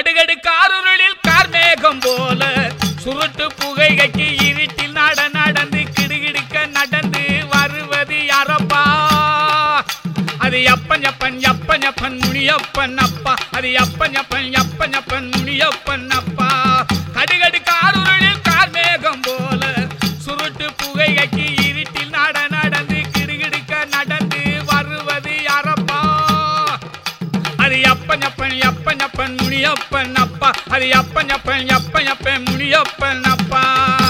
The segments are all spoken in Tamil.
கடுகடு காருருளில் கார்மேகம் போல சுருட்டு புகைகைக்கு இருட்டில் நட நடந்து கிடுகிடுக்க நடந்து வருவது யாரப்பா அது எப்பன் எப்பன் எப்பன் எப்பன் முனியப்பன் அப்பா அது எப்பன் எப்பன் எப்பன் எப்பன் முனியப்பன் அப்பா கடுகடு காருருளில் கார்மேகம் போல சுருட்டு புகைகைக்கு இருட்டில் நட நடந்து கிடுகிடுக்க நடந்து வருவது யாரப்பா அது எப்பன் எப்பன் எப்பன் எப்பன் முனியப்பன் அப்பா அது எப்பன் எப்பன் எப்பன் எப்பன் முனியப்பன் அப்பா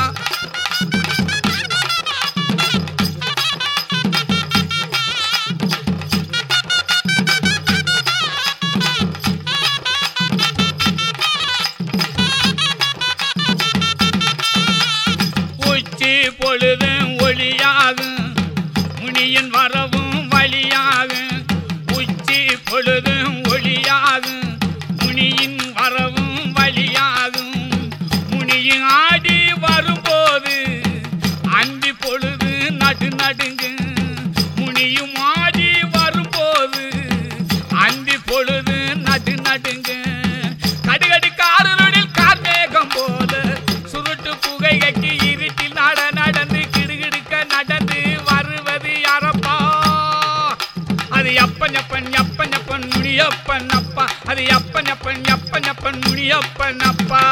உச்சி பொழுதும் ஒளியாகும் முனியின் வரவும் வழியாகும் உச்சி பொழுதும் ஒளியாகும் முனியின் வரவும் வழியாகும் முனியின் ஆடி வரும்போது அந்தி பொழுது நடு நடுங்கு முனியும் ஆடி வரும்போது அந்தி பொழுது நடு நடுங்கு கடுகடு காரனுடில் கார்மேகம் போல சுருட்டு புகை கட்டி இருட்டில் நட நடந்து கிடுகிடுக்க நடந்து வருவது யாரப்பா அது எப்பன் எப்பன் எப்பன் எப்பன் முனியப்பன் அப்பா அது எப்பன் எப்பன் எப்பன் எப்பன் முனியப்பன் அப்பா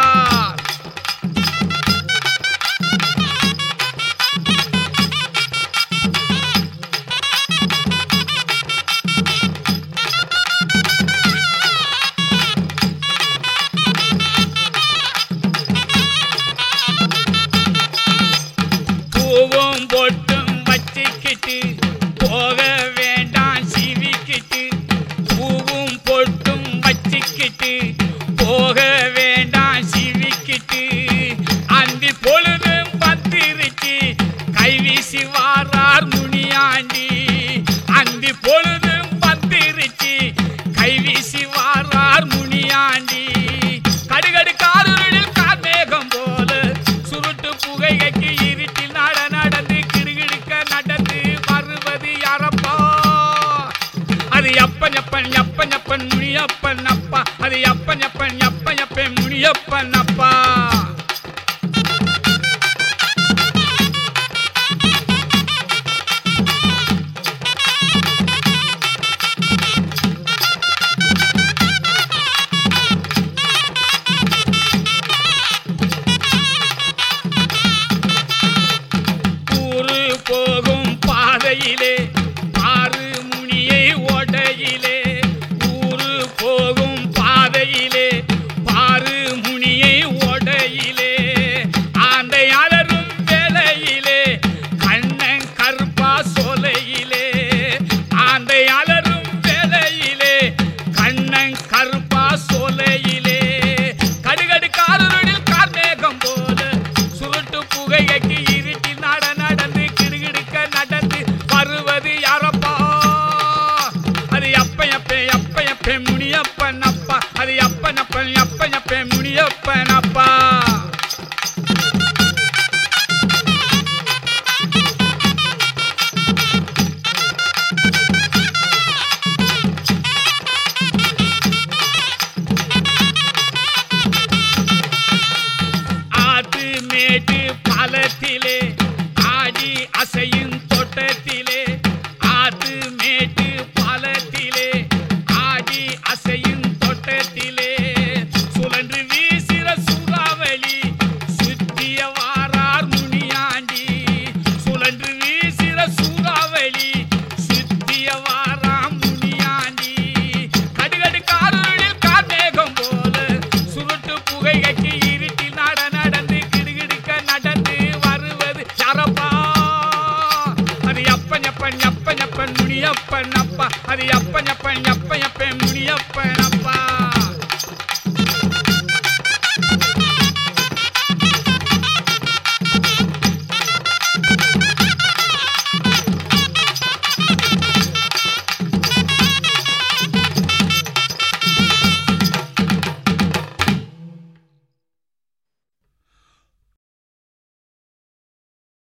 பூவும் பொட்டும் வச்சுக்கிட்டு போக வேண்டாம் சிவிக்கிட்டு பூவும் பொட்டும் வச்சுக்கிட்டு போக வேண்டாம் சிவிக்கிட்டு அந்தி பொழுதும் பத்திருச்சு கைவீசி வாரார் முனியாண்டி அந்தி பொழுதும் பத்திருச்சு கைவீசி வாரார் முனியாண்டி கடுகடு காருளில் கார்மேகம் போல சுருட்டு புகைகைக்கு இருட்டில் நட நடந்து கிடுகிடுக்க நடந்து வருவது யாரப்பா அது எப்பன் எப்பன் எப்பன் எப்பன் முனியப்பன் அப்பா அது எப்பன் எப்பன் எப்பன் எப்பன் முனியப்பன் அப்பா ஊரு போகும் பாதையிலே ஆறு முனியை ஓடையிலே ஊரு போகும் பாதையிலே பாரு முனியை ஓடையிலே ஆந்தை அலரும் வேளையிலே கண்ணன் கருப்பா சோலையிலே ஆந்தை அலரும் வேளையிலே கண்ணன் கருப்பா சோலையிலே கடுகடு காருடில் கார்மேகம் போல சுருட்டு புகைகைக்கு இருட்டில் நட நடந்து கிடுகிடுக்க நடந்து வருவது யாரப்பா அது எப்ப எப்ப எப்ப எப்ப முனியப்பன் அப்பா அது எப்ப எப்ப எப்ப எப்ப முனியப்பன் அப்பா ஆத்து மேட்டு பாலத்திலே ஆடி அசையும் தோட்டத்திலே ஆத்து மேட்டு பாலத்திலே ஆடி அசையும் தோட்டத்திலே சுழன்று வீசிற சூறாவளி சுத்திய வாரார் முனியாண்டி சுழன்று வீசிற சூறாவளி சுத்திய வாராம் முனியாண்டி கடுகடு காருளில் கார்மேகம் போல சுருட்டு புகைகைக்கு இருட்டில் நட நடந்து கிடுகிடுக்க நடந்து வருவது யாரப்பா அது எப்பன் எப்பன் எப்பன் எப்பன் முனியப்பன் அப்பா அது எப்பன் எப்பன் எப்பன் எப்பன் முனியப்பன் அப்பா